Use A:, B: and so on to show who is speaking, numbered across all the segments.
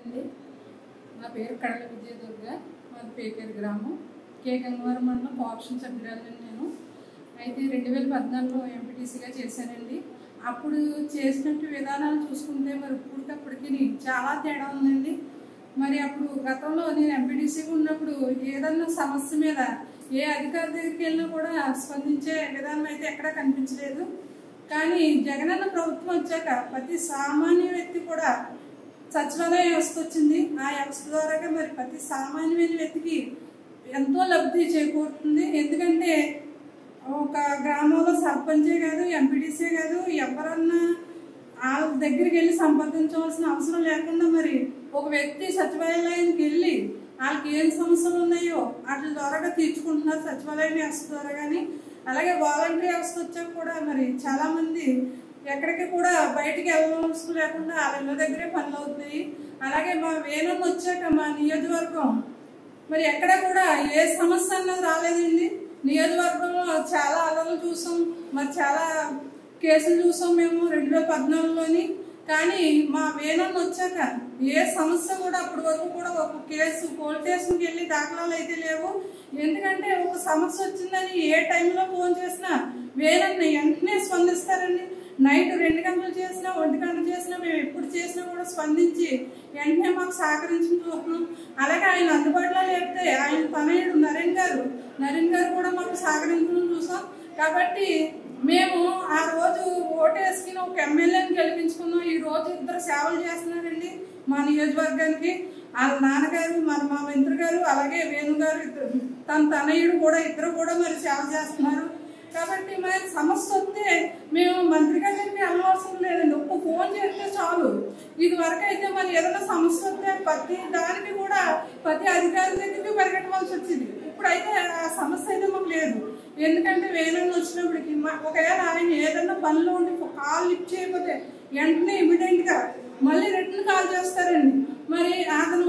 A: అండి నా పేరు కడల విజయదుర్గ మాది పేకేరు గ్రామం కే గంగవరం మండలం కోఆప్షన్ సభ్యురాలని నేను అయితే రెండు వేల పద్నాలుగులో ఎంపీటీసీగా చేశానండి అప్పుడు చేసినట్టు విధానాలు చూసుకుంటే మరి ఇప్పటికప్పటికి చాలా తేడా ఉందండి మరి అప్పుడు గతంలో నేను ఎంపీటీసీగా ఉన్నప్పుడు ఏదన్నా సమస్య మీద ఏ అధికారి దగ్గరికి వెళ్ళినా కూడా స్పందించే విధానం అయితే ఎక్కడా కనిపించలేదు కానీ జగనన్న ప్రభుత్వం వచ్చాక ప్రతి సామాన్య వ్యక్తి కూడా సచివాలయ వ్యవస్థ వచ్చింది ఆ వ్యవస్థ ద్వారాగా మరి ప్రతి సామాన్యమైన వ్యక్తికి ఎంతో లబ్ధి చేకూరుతుంది ఎందుకంటే ఒక గ్రామంలో సర్పంచే కాదు ఎంపీటీసీ కాదు ఎవరన్నా వాళ్ళ దగ్గరికి వెళ్ళి సంప్రదించవలసిన అవసరం లేకుండా మరి ఒక వ్యక్తి సచివాలయానికి వెళ్ళి వాళ్ళకి ఏం సమస్యలు ఉన్నాయో వాటి ద్వారాగా తీర్చుకుంటున్నారు సచివాలయం వ్యవస్థ ద్వారా కానీ అలాగే వాలంటీర్ వ్యవస్థ వచ్చాక కూడా మరి చాలా మంది ఎక్కడికి కూడా బయటికి వెళ్ళవలసిన లేకుండా వాళ్ళ ఇళ్ళ దగ్గరే పనులు అవుతున్నాయి అలాగే మా వేణం వచ్చాక మా నియోజకవర్గం మరి ఎక్కడ కూడా ఏ సమస్య అన్నది రాలేదండి నియోజకవర్గంలో చాలా అలలు చూసాం మరి చాలా కేసులు చూసాం మేము రెండు వేల పద్నాలుగులోని కానీ మా వేణం వచ్చాక ఏ సమస్య కూడా అప్పటి వరకు కూడా ఒక కేసు పోలీస్ స్టేషన్కి వెళ్ళి దాఖలాలు అయితే లేవు ఎందుకంటే ఒక సమస్య వచ్చిందని ఏ టైంలో ఫోన్ చేసినా వేణన్న వెంటనే స్పందిస్తారండి నైట్ రెండు గంటలు చేసినా ఒంటి గంటలు చేసినా మేము ఎప్పుడు చేసినా కూడా స్పందించి వెంటనే మాకు సహకరించి చూస్తున్నాం అలాగే ఆయన అందుబాటులో లేకపోతే ఆయన తనయుడు నరేన్ గారు నరేన్ గారు కూడా మాకు సహకరించడం చూసాం కాబట్టి మేము ఆ రోజు ఓటేసుకుని ఒక ఎమ్మెల్యేని గెలిపించుకున్నాం ఈ రోజు ఇద్దరు సేవలు చేస్తున్నారండి మా నియోజకవర్గానికి వాళ్ళ నాన్నగారు మన మా మంత్రి గారు అలాగే వేణు గారు ఇద్దరు తన తనయుడు కూడా ఇద్దరు కూడా మరి సేవ చేస్తున్నారు కాబట్టి మరి సమస్య వస్తే మేము మంత్రి గారికి వెళ్ళవలసిన లేదండి ఒక్క ఫోన్ చేస్తే చాలు ఇది వరకు అయితే మరి ఏదైనా సమస్య వస్తే ప్రతి దానికి కూడా ప్రతి అధికారి దగ్గరికి పరిగెట్టవలసి వచ్చింది ఇప్పుడైతే ఆ సమస్య అయితే మాకు లేదు ఎందుకంటే వేణుని వచ్చినప్పటికి మా- ఒకవేళ ఆయన ఏదైనా పనిలో ఉండి కాల్ లిఫ్ట్ చేయకపోతే వెంటనే ఇమీడియట్ గా మళ్ళీ రిటర్న్ కాల్ చేస్తారండి మరి అతను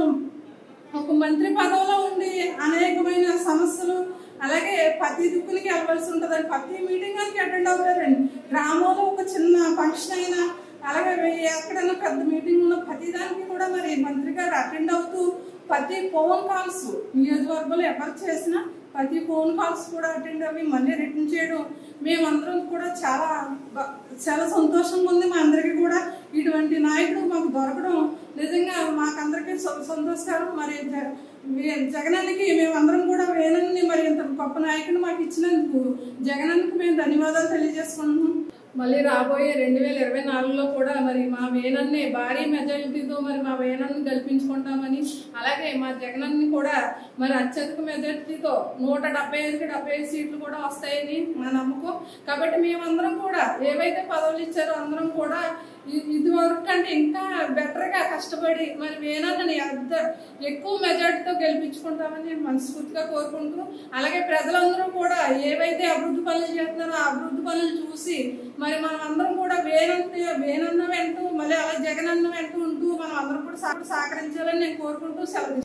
A: ఒక మంత్రి పదవిలో ఉండి అనేకమైన సమస్యలు అలాగే ప్రతి దిక్కులకి వెళ్ళవలసి ఉంటుందండి ప్రతి మీటింగ్ అని అటెండ్ అవుతారండి గ్రామంలో ఒక చిన్న ఫంక్షన్ అయినా అలాగే ఎక్కడైనా పెద్ద మీటింగ్ ఉన్న ప్రతి దానికి కూడా మరి మంత్రి గారు అటెండ్ అవుతూ ప్రతి ఫోన్ కాల్స్ నియోజకవర్గంలో ఎవరు చేసినా ప్రతి ఫోన్ కాల్స్ కూడా అటెండ్ అవి మళ్ళీ రిటర్న్ చేయడం మేమందరం కూడా చాలా బ- చాలా సంతోషంగా ఉంది మా అందరికీ కూడా ఇటువంటి నాయకుడు మాకు దొరకడం నిజంగా మాకందరికీ సం- సంతోషకరం మరి జ- వే- జగనన్నకి మేమందరం కూడా వేణుని మరి ఇంత గొప్ప నాయకుడు మాకు ఇచ్చినందుకు జగనన్నకి మేము ధన్యవాదాలు తెలియజేసుకుంటున్నాం మళ్ళీ రాబోయే రెండు వేల ఇరవై నాలుగులో కూడా మరి మా వేణన్ని భారీ మెజారిటీతో మరి మా వేణన్ని గెలిపించుకుంటామని అలాగే మా జగనన్ని కూడా మరి అత్యధిక మెజారిటీతో నూట డెబ్బై ఐదుకి డెబ్బై ఐదు సీట్లు కూడా వస్తాయని మా నమ్మకం కాబట్టి మేమందరం కూడా ఏవైతే పదవులు ఇచ్చారో అందరం కూడా ఇ- ఇది వరకు కంటే ఇంకా బెటర్ గా కష్టపడి మరి వేణన్నని ఎంత ఎక్కువ మెజార్టీతో గెలిపించుకుంటామని నేను మనస్ఫూర్తిగా కోరుకుంటూ అలాగే ప్రజలందరూ కూడా ఏవైతే అభివృద్ధి పనులు చేస్తున్నారో ఆ అభివృద్ధి పనులు చూసి మరి మనం అందరం కూడా వేణన్న వేణన్న వెంటూ మళ్ళీ అలా జగనన్న వెంటూ ఉంటూ మనం అందరం కూడా సహ- సహకరించాలని నేను కోరుకుంటూ సెలవు తీసుకుంటున్నాను.